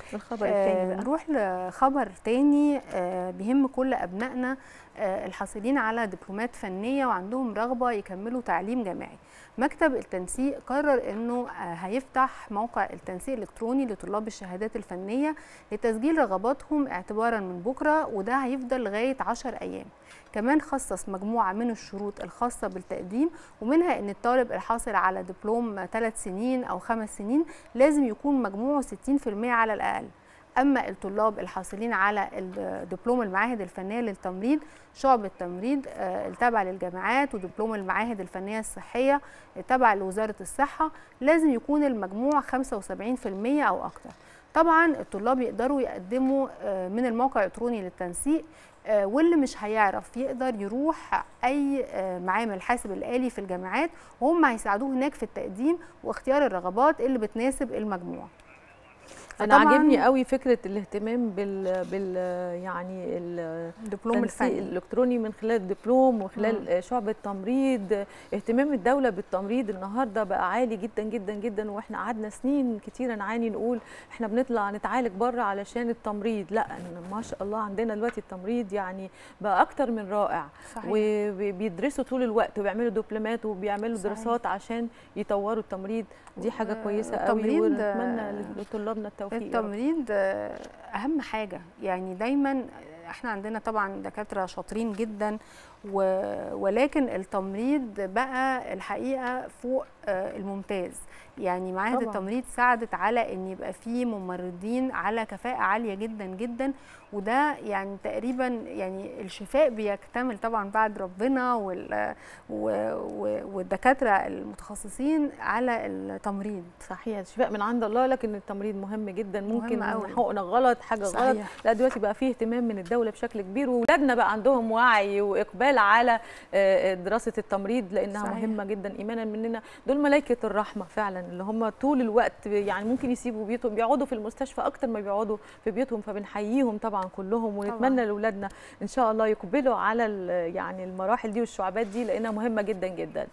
الخبر الثاني آه بقى نروح لخبر تاني آه بيهم كل أبنائنا آه الحاصلين على دبلومات فنية وعندهم رغبة يكملوا تعليم جامعي مكتب التنسيق قرر انه آه هيفتح موقع التنسيق الالكتروني لطلاب الشهادات الفنيه لتسجيل رغباتهم اعتبارا من بكره وده هيفضل لغايه 10 ايام كمان خصص مجموعه من الشروط الخاصه بالتقديم ومنها ان الطالب الحاصل على دبلوم 3 سنين او 5 سنين لازم يكون مجموعه 60% على الاقل اما الطلاب الحاصلين على دبلوم المعاهد الفنيه للتمريض شعبة تمريض التابعة للجامعات ودبلوم المعاهد الفنية الصحية التابعة لوزارة الصحة لازم يكون المجموع 75% أو أكتر طبعا الطلاب يقدروا يقدموا من الموقع الإلكتروني للتنسيق واللي مش هيعرف يقدر يروح اي معامل حاسب الالي في الجامعات وهم هيساعدوه هناك في التقديم واختيار الرغبات اللي بتناسب المجموع انا عاجبني قوي فكره الاهتمام بال, بال يعني الدبلوم الفني الالكتروني من خلال الدبلوم وخلال مم. شعبة تمريض اهتمام الدوله بالتمريض النهارده بقى عالي جدا جدا جدا واحنا قعدنا سنين كتيره نعاني نقول احنا بنطلع نتعالج بره علشان التمريض لا ما شاء الله عندنا دلوقتي التمريض يعني بقى اكتر من رائع صحيح. وبيدرسوا طول الوقت وبيعملوا دبلومات وبيعملوا صحيح. دراسات عشان يطوروا التمريض دي حاجه كويسه قوي ونتمنى لطلابنا التوفيق التمريض اهم حاجه يعني دايما احنا عندنا طبعا دكاتره شاطرين جدا ولكن التمريض بقى الحقيقه فوق الممتاز يعني معاهد التمريض ساعدت على ان يبقى في ممرضين على كفاءه عاليه جدا جدا وده يعني تقريبا يعني الشفاء بيكتمل طبعا بعد ربنا وال والدكاتره المتخصصين على التمريض صحيح الشفاء من عند الله لكن التمريض مهم جدا ممكن حقنا غلط حاجه صحيح. غلط لا دلوقتي بقى فيه اهتمام من الدوله بشكل كبير واولادنا بقى عندهم وعي واقبال على دراسه التمريض لانها صحيح. مهمه جدا ايمانا مننا دول ملائكه الرحمه فعلا اللي هم طول الوقت يعني ممكن يسيبوا بيوتهم بيقعدوا في المستشفى اكتر ما بيقعدوا في بيوتهم فبنحييهم طبعا كلهم ونتمنى لاولادنا ان شاء الله يقبلوا على يعني المراحل دي والشعبات دي لانها مهمه جدا جدا